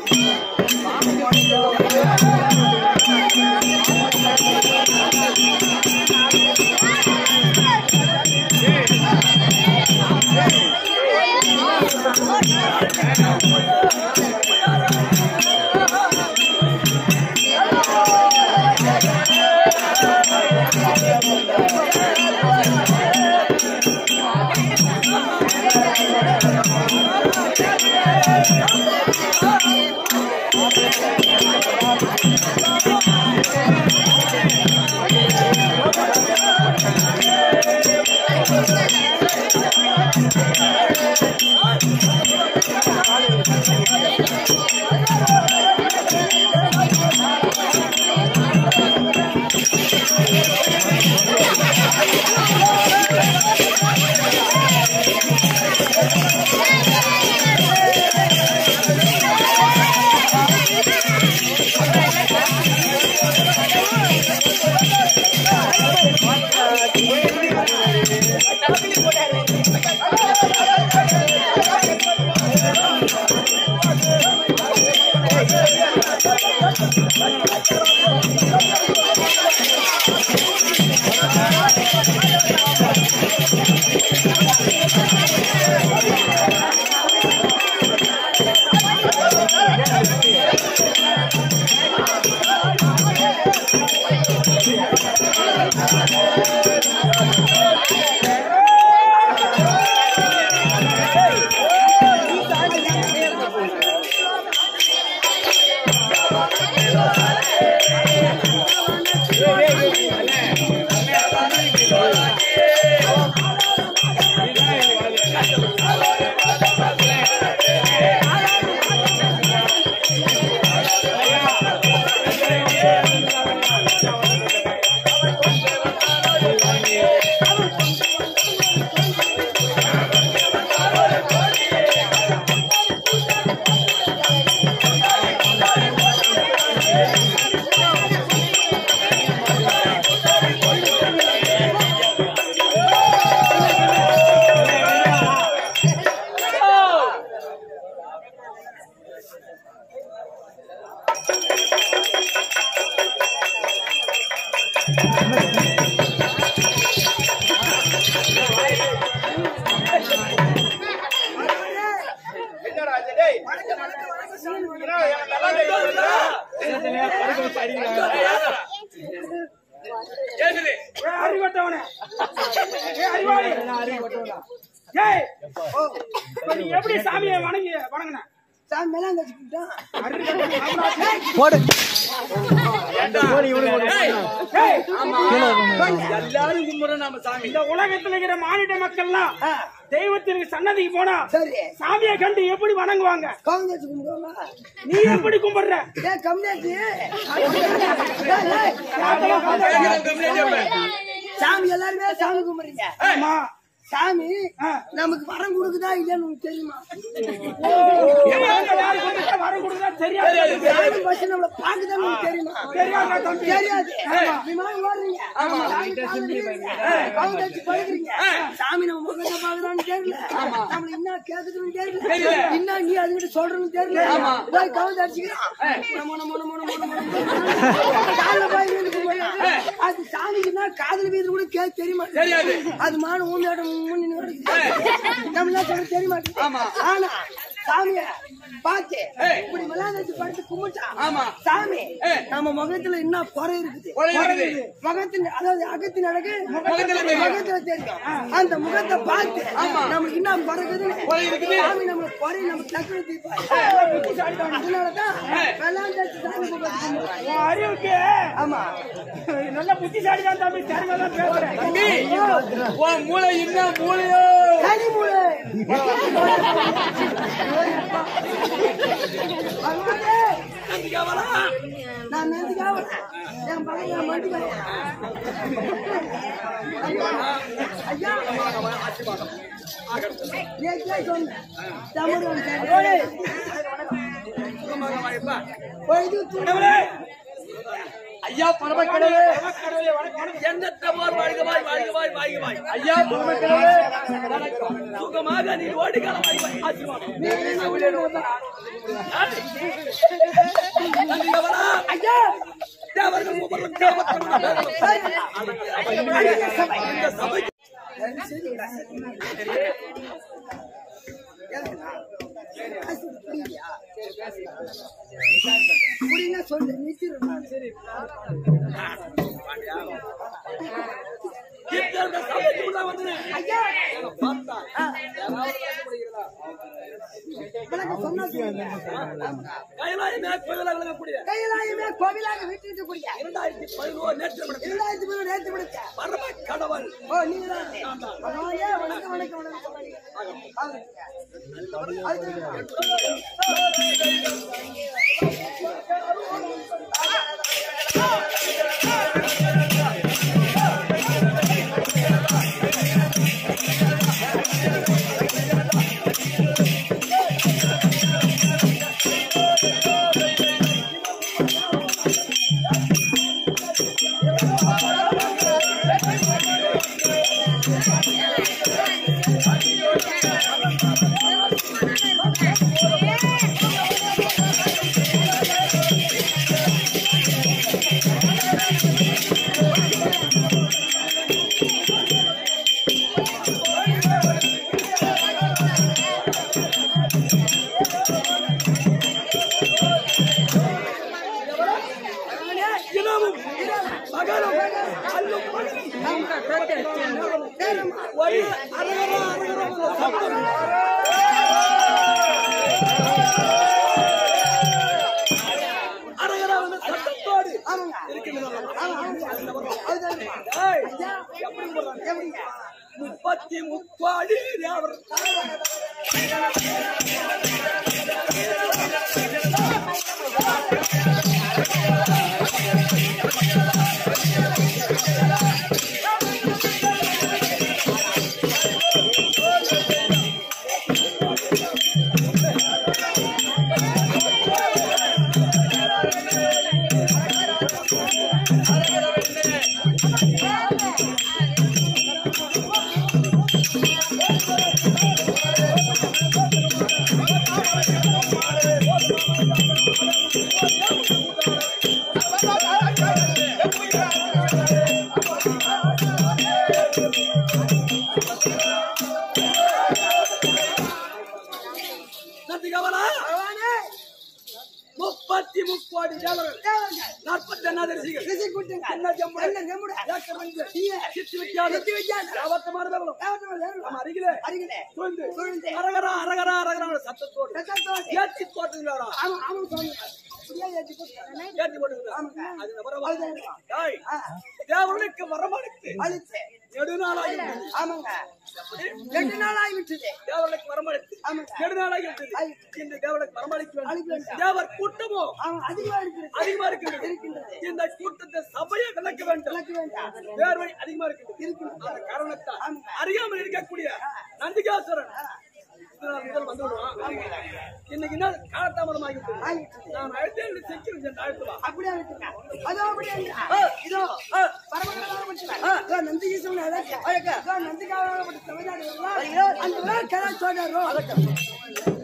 என்னடா இது? டேய். என்ன, எனக்கு நல்லா தெரியுதுடா. கேக்குது. அறிவட்டவனே ஏய், அறிவாளி ஏய் இப்ப நீ எப்படி சாமியை வணங்கி வணங்கின சாமி மேலாம் கட்டிக்கிட்டான் போடு ஏய், எல்லாரும் கும்பிடுறோம் நம்ம சாமி இந்த உலகத்துல இருக்கிற மானிட மக்கள்லாம் தெய்வத்திற்கு சன்னதிக்கு போனா சரி சாமியை கண்டு எப்படி வணங்குவாங்க கவுந்து வச்சு கும்பிடுவோமா நீ எப்படி கும்பிடுற ஏ கம்மியாச்சு சாமி எல்லாருமே சாமி கும்பிடுறீங்க ஆமா சாமி ஆ. நமக்கு வரம் கொடுக்குதா இல்லைன்னு உனக்கு தெரியுமா தெரியாத யாரு கொடுத்தா வரம் கொடுத்தா தெரியாது சாமி பஸ் நம்மள பாக்குதா உனக்கு தெரியுமா தெரியாதா தம்பி? தெரியாது விமானம் ஓடுறீங்க சாமி பாக்குறீங்க. கவுந்து வச்சு படுக்கிறீங்க சாமி நம்ம முகத்தை பாக்குதான்னு தெரியல நம்மள என்ன கேக்குதுன்னு தெரியல என்ன நீ அதுகிட்ட சொல்றன்னு தெரியல போய் கவுந்து அடிச்சுக்கிறான் மொன மொன மொன மொன மொன மொன. கால்ல போய் விழுந்து கும்பிடுறான். அது சாமிக்குன்னா காதல் வீடு கூட கேட்க தெரியுமா தெரியாது. அது மான ஊந்தாட்டம் முன்னு கிடக்குது நம்ம என்ன சொல்ல தெரிய மாட்டேங்குது ஆனா சாமிய பார்த்து இப்படி விளையாண்டு படுத்து கும்பிட்டா ஆமா. சாமி நம்ம முகத்துல என்ன குறை இருக்குது குறை இருக்குது. முகத்தின் அதாவது அகத்தின் அழகு முகத்துல தெரியும். முகத்துல தெரியும் அந்த முகத்தை பார்த்து நமக்கு என்ன குறைக்குதுன்னு குறை இருக்குது. சாமி நம்ம குறை நம்ம டக்குனு தீர்ப்பாரு அதனாலதான் விளையாண்டு சாமி கும்பிட்டு கும்பிடுறோம். உன் அறிவுக்கு ஆமா நல்ல புத்திசாலி தான் தம்பி திறமை தான் பேசுறேன் தம்பி, உன் மூளை என்ன மூளையோ சனி மூளை பகவானே, நான் நந்திக்காக வரேன். என் பக்கத்துல மண்டிக்காக ஐயா நேற்றே சொன்னேன். தமிழ் கேட்டேன். போய் இது தூ- ஐயா பரமக்கடவே கடவுளே வணக்கம் வணக்கம் எண்ணற்ற போர் வாழ்கவாய் வாழ்கவாய் வாழ்கவாய் ஐயா பரமக்கடவுளே சுகமாக நீ ஓடிக்காலம் வாழ்வாய் ஆசீர்வாதம் நன்றி கவலா. ஐயா தேவர்கள் மூவரும் தேவர்கள் இந்த சபை புரியுங்க சொல்லு நிச்சிருந்தேன் இந்த சபைக்கு உள்ள வந்தேன் ஐயா பார்த்தா வணக்கம் சொன்னா சொல்லுங்க. கைலாய மேற்கொள்ள விளங்கக்கூடிய கையிலாயுமே கோவிலாக வீட்டிருக்கக்கூடிய இரண்டாயிரத்தி பதினோரு நேற்று நடந்த இரண்டாயிரத்தி மூணு நேரத்தை விடுத்த பரம கடவுள் ஓ நீங்க தான் பரவாயில்லையே, வணக்கம் வணக்கம் வணக்கம் வணக்கம். இரவும் பகலும் அல்லும் பகலும் ஒரு அரகர அரகர சத்தம் அரகர வந்து சத்தத்தோடு ஏய், எப்படி போடுறாங்க? முப்பத்தி முப்பாடி அவர் நந்தி கவலா முப்பத்தி முக்கோடி தேவர்கள் நாற்பத்தி அண்ணாதரிசிகள் என்ன ஜம்முட ஏக்கர் வந்து சித்தி வித்தியாசம் யாவத்தமான தேவலம் நம்ம அருகிலே அருகிலே சூழ்ந்து சூழ்ந்து அரகரா அரகரா அரகரா சத்தத்தோடு ரத்தத்தோடு ஏற்றி போட்டுங்கிறாரா ஆமா ஆமா சுவாமி அப்படியே ஏத்தி போட்டு ஏற்றி போட்டுங்கிறாரா அது நபரவா அதுதான். ஏய், தேவனுக்கு வரமளித்து அழிச்சு நெடுநாளாகி ஆமாங்க ரெண்டு நாள் ஆகிவிட்டது தேவனுக்கு வரமளித்து ஆமாங்க. நெடுநாளாகி விட்டது இந்த தேவனுக்கு வரமளிக்க அழிக்க வேண்டும் வேண்டாம். தேவர் கூட்டமோ ஆமா அதிகமா இருக்கிறது அதிகமா இருக்கின்றது இருக்கின்றது. இந்த கூட்டத்தை சபையை விளக்க வேண்டும் விளக்க வேண்டாம் வேர்வை அதிகமா இருக்கின்றது அந்த காரணத்தால் அறியாமல் இருக்கக்கூடிய நந்திகாசுரன் இதனால் முதல் வந்து விடுவான் இன்னைக்கு என்ன காலதாமதமாகிவிட்டது ஆகிவிட்டது. நான் அழைத்தேன் செக்யூரிட்டி அழைத்து வா அப்படியே விட்டுங்க அதோ அப்படியே இருங்க. இதோ பரமகடாபட்டவர். இதோ நந்திகேஸ்வரன் அழக. இதோ நந்திகாவப்பட்ட தமிழ்நாடு வரலாம். அந்த விழா கதை சொல்றாரோ